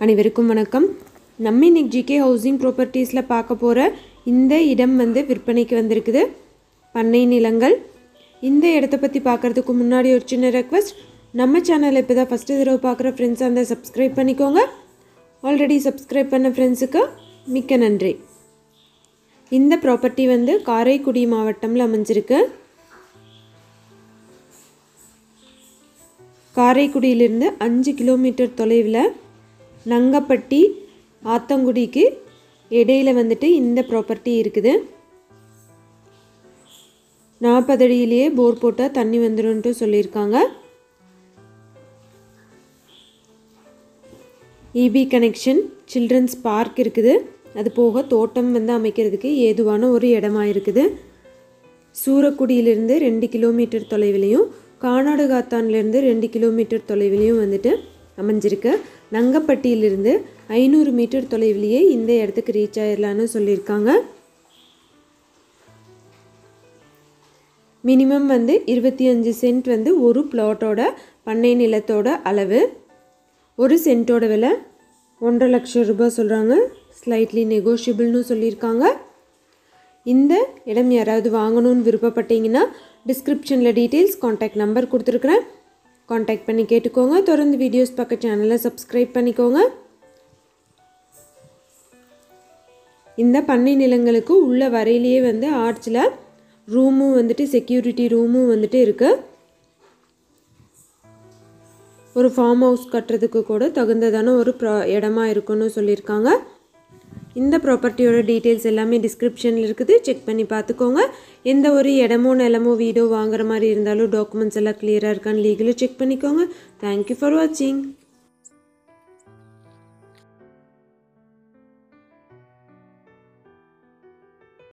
அனைவருக்கும் வணக்கம் நம்ம இன்னைக்கு ஜிகே ஹவுசிங் ப்ராப்பர்ட்டிஸில் பார்க்க போகிற இந்த இடம் வந்து விற்பனைக்கு வந்திருக்குது பண்ணை நிலங்கள் இந்த இடத்த பற்றி பார்க்குறதுக்கு முன்னாடி ஒரு சின்ன ரெக்வஸ்ட் நம்ம சேனலை இப்போ தான் ஃபஸ்ட்டு தடவை பார்க்குற ஃப்ரெண்ட்ஸாக இருந்தால் சப்ஸ்கிரைப் பண்ணிக்கோங்க ஆல்ரெடி சப்ஸ்கிரைப் பண்ண ஃப்ரெண்ட்ஸுக்கு மிக்க நன்றி இந்த ப்ராப்பர்ட்டி வந்து காரைக்குடி மாவட்டம்ல அமைஞ்சிருக்கு காரைக்குடியிலிருந்து அஞ்சு கிலோமீட்டர் தொலைவில் நங்கப்பட்டி ஆத்தங்குடிக்கு இடையில வந்துட்டு இந்த ப்ராப்பர்ட்டி இருக்குது நாற்பது அடியிலேயே போர் போட்டால் தண்ணி வந்துடும்ன்ட்டு சொல்லியிருக்காங்க இபி கனெக்ஷன் சில்ட்ரன்ஸ் பார்க் இருக்குது அது போக தோட்டம் வந்து அமைக்கிறதுக்கு ஏதுவான ஒரு இடமா இருக்குது சூரக்குடியிலிருந்து ரெண்டு கிலோமீட்டர் தொலைவிலையும் கானாடு காத்தான்லேருந்து ரெண்டு கிலோமீட்டர் தொலைவிலையும் வந்துட்டு அமைஞ்சிருக்கு நங்கப்பட்டியிலிருந்து ஐநூறு மீட்டர் தொலைவிலேயே இந்த இடத்துக்கு ரீச் ஆயிடலான்னு சொல்லியிருக்காங்க மினிமம் வந்து இருபத்தி அஞ்சு சென்ட் வந்து ஒரு பிளாட்டோட பண்ணை நிலத்தோட அளவு ஒரு சென்ட்டோட விலை ஒன்றரை லட்சம் ரூபாய் சொல்கிறாங்க ஸ்லைட்லி நெகோஷியபிள்னு சொல்லியிருக்காங்க இந்த இடம் யாராவது வாங்கணும்னு விருப்பப்பட்டீங்கன்னா டிஸ்கிரிப்ஷனில் டீட்டெயில்ஸ் காண்டாக்ட் நம்பர் கொடுத்துருக்குறேன் காண்டாக்ட் பண்ணி கேட்டுக்கோங்க தொடர்ந்து வீடியோஸ் பார்க்க சேனலை சப்ஸ்கிரைப் பண்ணிக்கோங்க இந்த பண்ணை நிலங்களுக்கு உள்ள வரையிலேயே வந்து ஆர்ச்சில் ரூமும் வந்துட்டு செக்யூரிட்டி ரூமும் வந்துட்டு இருக்குது ஒரு ஃபார்ம் ஹவுஸ் கட்டுறதுக்கு கூட தகுந்ததான ஒரு ப்ரா இடமா இருக்குன்னு சொல்லியிருக்காங்க இந்த ப்ராப்பர்ட்டியோட டீட்டெயில்ஸ் எல்லாமே டிஸ்கிரிப்ஷனில் இருக்குது செக் பண்ணி பார்த்துக்கோங்க எந்த ஒரு இடமோ நிலமோ வீடோ வாங்குற மாதிரி இருந்தாலும் டாக்குமெண்ட்ஸ் எல்லாம் கிளியராக இருக்கான்னு லீகலாக செக் பண்ணிக்கோங்க தேங்க்யூ ஃபார் வாட்சிங்